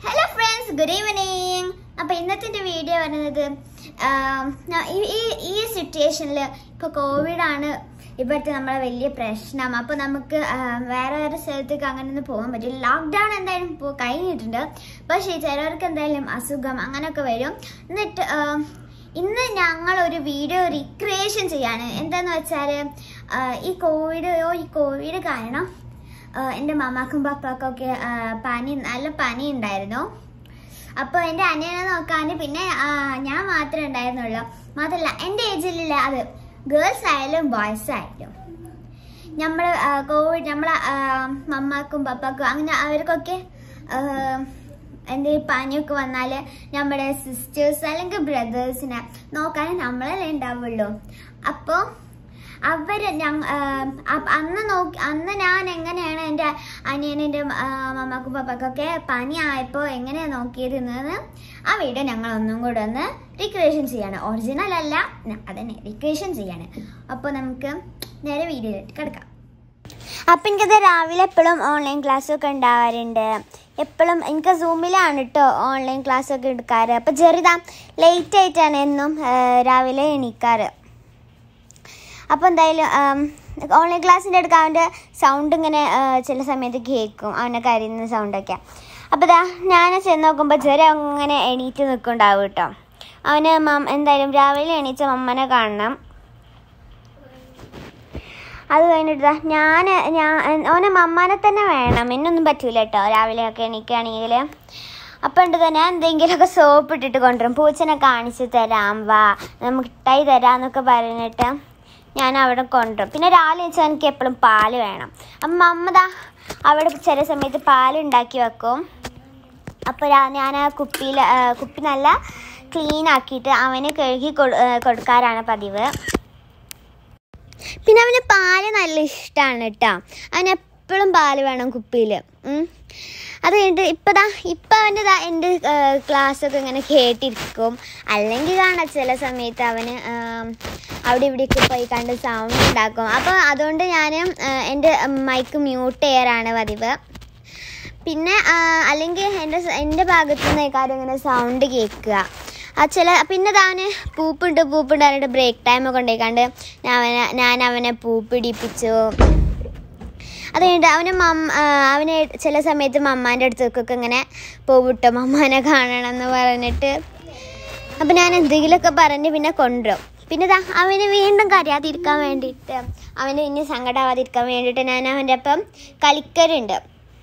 hello friends good evening അപ്പോൾ ഇന്നത്തെ എൻ്റെ വീഡിയോ പറയുന്നത് ആം, ന- ഈ- ഈ ഈ സിറ്റുവേഷനിൽ ഇപ്പോൾ കോവിഡാണ് ഇപ്പോഴത്തെ നമ്മളെ വലിയ പ്രശ്നം അപ്പോൾ നമുക്ക് ആ, വേറെ വേറെ സ്ഥലത്തേക്ക് അങ്ങനെ ഒന്നും പോകാൻ പറ്റില്ല ലോക്ക്ഡൗൺ എന്തായാലും ഇപ്പോൾ കഴിഞ്ഞിട്ടുണ്ട് പക്ഷേ ചിലവർക്ക് എന്തായാലും അസുഖം അങ്ങനെയൊക്കെ വരും എന്നിട്ട് ആ, ഇന്ന് ഞങ്ങൾ ഒരു വീഡിയോ റിക്രിയേഷൻ ചെയ്യാണ് എന്താന്ന് വെച്ചാൽ ഈ കോവിഡ് ഈ കോവിഡ് കാരണം ആഹ് എൻ്റെ മമ്മാക്കും പപ്പാക്കും ഒക്കെ ആഹ് പനി നല്ല പനി ഉണ്ടായിരുന്നു അപ്പോൾ എൻ്റെ അനിയനെ നോക്കാൻ പിന്നെ ആഹ് ഞാൻ മാത്രമേ ഉണ്ടായിരുന്നുള്ളൂ മാത്രമല്ല എൻ്റെ ഏജിലുള്ള അത് ഗേൾസ് ആയാലും ബോയ്സ് ആയാലും നമ്മൾ കോവിഡ് നമ്മളെ മമ്മാക്കും പപ്പാക്കും അങ്ങനെ അവർക്കൊക്കെ എന്തെങ്കിലും പനിയൊക്കെ വന്നാൽ നമ്മുടെ സിസ്റ്റേഴ്സ് അല്ലെങ്കിൽ ബ്രദേഴ്സിനെ നോക്കാൻ നമ്മളല്ലേ ഉണ്ടാവുള്ളൂ അപ്പോൾ അവര് ഞങ്ങ ആഹ് അപ്പ- അന്ന് നോക്കി അന്ന് ഞാൻ എങ്ങനെയാണ് എൻ്റെ അനിയനെൻ്റെ മമ്മക്കും പപ്പക്കൊക്കെ പനി ആയപ്പോൾ എങ്ങനെയാണ് നോക്കിയിരുന്നത് ആ വീഡിയോ ഞങ്ങൾ ഒന്നും കൂടെ ഒന്ന് റിക്രിയേഷൻ ചെയ്യാണ് ഒറിജിനൽ അല്ല ന- അതന്നെ റിക്രിയേഷൻ ചെയ്യാണ് അപ്പോൾ നമുക്ക് നേരെ വീഡിയോയിലേക്ക് കിടക്കാം അപ്പം എനിക്കത് രാവിലെ എപ്പോഴും ഓൺലൈൻ ക്ലാസ്സൊക്കെ ഉണ്ടാവാറുണ്ട് എപ്പോഴും എനിക്ക് സൂമിലാണ് കേട്ടോ ഓൺലൈൻ ക്ലാസ്സൊക്കെ എടുക്കാറ് അപ്പം ചെറുതാ ലേറ്റ് ആയിട്ടാണ് എന്നും ആഹ് രാവിലെ എണീക്കാറ് അപ്പോൾ എന്തായാലും ഓൺലൈൻ ക്ലാസ്സിൻ്റെ അടുക്ക് അവൻ്റെ സൗണ്ട് ഇങ്ങനെ ആ, ചില സമയത്ത് കേൾക്കും അവനെ കരയുന്ന സൗണ്ടൊക്കെ അപ്പോൾ ഇതാ ഞാൻ ചെന്ന് നോക്കുമ്പോൾ ചെറിയ അങ്ങനെ എണീറ്റ് നിൽക്കുന്നുണ്ടാവും കേട്ടോ അവന് മം എന്തായാലും രാവിലെ എണീച്ച മമ്മനെ കാണണം അത് കഴിഞ്ഞിട്ട് ദാ ഞാൻ ഞാൻ ഓനെ മമ്മാനെ തന്നെ വേണം എന്നൊന്നും പറ്റൂല കേട്ടോ രാവിലെ ഒക്കെ എണീക്കുകയാണെങ്കിൽ അപ്പം ഉണ്ട് ഞാൻ എന്തെങ്കിലുമൊക്കെ സോപ്പ് ഇട്ടിട്ട് കൊണ്ടുവരും പൂച്ചനെ കാണിച്ച് തരാം വാ നമുക്ക് മിഠായി തരാന്നൊക്കെ പറഞ്ഞിട്ട് ഞാൻ അവിടെ കൊണ്ടുവരും പിന്നെ രാവിലെ വെച്ചാൽ എനിക്ക് എപ്പോഴും പാല് വേണം അപ്പം മമ്മ ദാ അവിടെ ചില സമയത്ത് പാൽ ഉണ്ടാക്കി വെക്കും അപ്പോൾ ഞാൻ ആ കുപ്പിയിൽ കുപ്പി നല്ല ക്ലീൻ ആക്കിയിട്ട് അവന് കഴുകി കൊടു ആ, കൊടുക്കാറാണ് പതിവ് പിന്നെ അവന് പാല് നല്ല ഇഷ്ടമാണ് കേട്ടോ അവന് എപ്പോഴും പാല് വേണം കുപ്പിയിൽ അത് കഴിഞ്ഞിട്ട് ഇപ്പം ദാ ഇപ്പം അവൻ്റെ ദാ എൻ്റെ ക്ലാസ്സൊക്കെ ഇങ്ങനെ കേട്ടിരിക്കും അല്ലെങ്കിൽ കാണാം ചില സമയത്ത് അവന് ആം, അവിടെ ഇവിടെയൊക്കെ പോയി കണ്ട് സൗണ്ട് ഉണ്ടാക്കും അപ്പോൾ അതുകൊണ്ട് ഞാൻ എൻ്റെ മൈക്ക് മ്യൂട്ട് ചെയ്യാറാണ് പതിവ് പിന്നെ ആ, അല്ലെങ്കിൽ എൻ്റെ സ- എൻ്റെ ഭാഗത്തു നിന്ന് കാര്യം ഇങ്ങനെ സൗണ്ട് കേൾക്കുക ആ ചില പിന്നെ അവന് പൂപ്പുണ്ട് പൂപ്പുണ്ട് പറഞ്ഞിട്ട് ബ്രേക്ക് ടൈം ഒക്കെ ഉണ്ടായിക്കാണ്ട് ഞാൻ അവനെ ഞാൻ അവനെ പൂപ്പിടിപ്പിച്ചു അത് കഴിഞ്ഞിട്ട് അവന് മമ്മ ആ, അവന് ചില സമയത്ത് മമ്മാൻ്റെ അടുത്തേക്കൊക്കെ ഇങ്ങനെ പോവിട്ടോ മമ്മാനെ കാണണം എന്ന് പറഞ്ഞിട്ട് അപ്പം ഞാൻ എന്തെങ്കിലുമൊക്കെ പറഞ്ഞ് പിന്നെ കൊണ്ടുവരും പിന്നെ ദാ അവന് വീണ്ടും കരയാതിരിക്കാൻ വേണ്ടിയിട്ട് അവന് ഇനി സങ്കടമാവാതിരിക്കാൻ വേണ്ടിയിട്ട് ഞാൻ അവൻ്റെ ഒപ്പം കളിക്കലുണ്ട്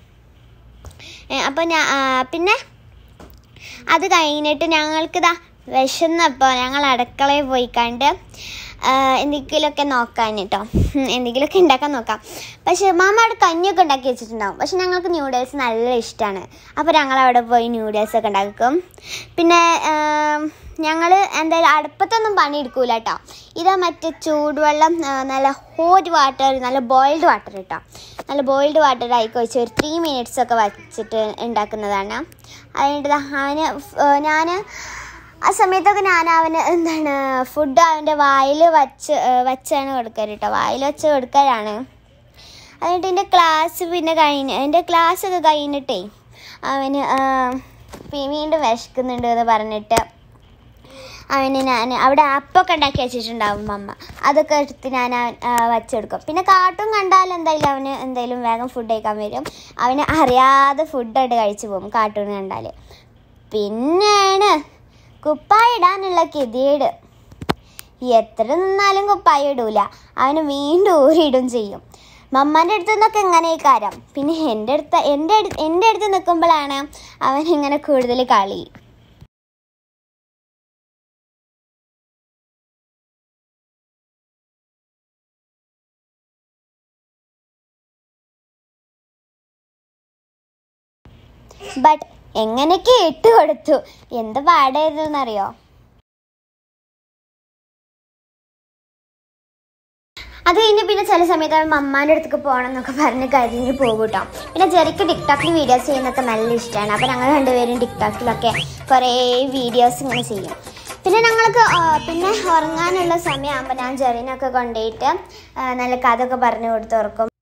അപ്പം ഞാൻ പിന്നെ അത് കഴിഞ്ഞിട്ട് ഞങ്ങൾക്ക് ഇതാ വിശന്നപ്പോൾ ഞങ്ങൾ അടുക്കളയിൽ പോയി കണ്ട് ആ, എന്തെങ്കിലുമൊക്കെ നോക്കാൻ കേട്ടോ ഉം, എന്തെങ്കിലുമൊക്കെ ഉണ്ടാക്കാൻ നോക്കാം പക്ഷേ മാമ അവിടെ കഞ്ഞിയൊക്കെ ഉണ്ടാക്കി വെച്ചിട്ടുണ്ടാവും പക്ഷെ ഞങ്ങൾക്ക് ന്യൂഡിൽസ് നല്ല ഇഷ്ടമാണ് അപ്പോൾ ഞങ്ങൾ അവിടെ പോയി ന്യൂഡിൽസ് ഒക്കെ ഉണ്ടാക്കും പിന്നെ ഞങ്ങൾ എന്തായാലും അടുപ്പത്തൊന്നും പണിയെടുക്കൂല കേട്ടോ ഇതാ മറ്റേ ചൂടുവെള്ളം ആ, നല്ല ഹോട്ട് വാട്ടർ നല്ല ബോയിൽഡ് വാട്ടർ കേട്ടോ നല്ല ബോയിൽഡ് വാട്ടർ ആയിക്കോ വെച്ച് ഒരു ത്രീ മിനിറ്റ്സ് ഒക്കെ വച്ചിട്ട് ഉണ്ടാക്കുന്നതാണ് അതുകൊണ്ട് അവന് ഞാൻ ആ സമയത്തൊക്കെ ഞാൻ അവന് എന്താണ് ഫുഡ് അവൻ്റെ വായിൽ വച്ച് ആ, വച്ചാണ് കൊടുക്കല് കേട്ടോ വായിൽ വെച്ച് കൊടുക്കലാണ് എന്നിട്ട് എൻ്റെ ക്ലാസ് പിന്നെ കഴിഞ്ഞ് എൻ്റെ ക്ലാസ് ഒക്കെ കഴിഞ്ഞിട്ടേ അവന് ആ, പി- വീണ്ടും വിശക്കുന്നുണ്ട് എന്ന് പറഞ്ഞിട്ട് അവന് ഞാൻ അവിടെ ആപ്പൊക്കെ ഉണ്ടാക്കി വെച്ചിട്ടുണ്ടാവും അമ്മ അതൊക്കെ എടുത്ത് ഞാൻ അവൻ- ആ, വച്ചെടുക്കും പിന്നെ കാർട്ടൂൺ കണ്ടാൽ എന്തായാലും അവന് എന്തായാലും വേഗം ഫുഡ് കഴിക്കാൻ വരും അവന് അറിയാതെ ഫുഡായിട്ട് കഴിച്ചു പോകും കാർട്ടൂൺ കണ്ടാൽ പിന്നെയാണ് കുപ്പായ ഇടാനുള്ള ഗതികേട് എത്ര നിന്നാലും കുപ്പായ ഇടൂല അവന് വീണ്ടും ഊരിയിടും ചെയ്യും മമ്മാൻ്റെ അടുത്ത് നിന്നൊക്കെ ഇങ്ങനെ കാരം പിന്നെ എൻ്റെ അടുത്ത് എൻ്റെ അടുത്ത് എൻ്റെ അടുത്ത് നിൽക്കുമ്പോഴാണ് അവൻ ഇങ്ങനെ കൂടുതൽ കളി ബട്ട് എങ്ങനെയൊക്കെ ഇട്ട് കൊടുത്തു എന്ത് പാടായിരുന്നു എന്നറിയോ അത് കഴിഞ്ഞ് പിന്നെ ചില സമയത്ത് അവൻ മമ്മാൻ്റെ അടുത്തേക്ക് പോകണം എന്നൊക്കെ പറഞ്ഞ് കഴിഞ്ഞ് പോകും കേട്ടോ പിന്നെ ജെറിക്ക് ടിക്ടോക്കിൽ വീഡിയോസ് ചെയ്യുന്നതൊക്കെ നല്ല ഇഷ്ടമാണ് അപ്പോൾ ഞങ്ങൾ രണ്ടുപേരും ടിക്ടോക്കിലൊക്കെ കുറേ വീഡിയോസ് ഇങ്ങനെ ചെയ്യും പിന്നെ ഞങ്ങൾക്ക് ആ, പിന്നെ ഉറങ്ങാനുള്ള സമയമാകുമ്പോൾ ഞാൻ ജെറിനൊക്കെ കൊണ്ടുപോയിട്ട് ആ, നല്ല കഥ ഒക്കെ പറഞ്ഞു കൊടുത്ത് ഉറക്കും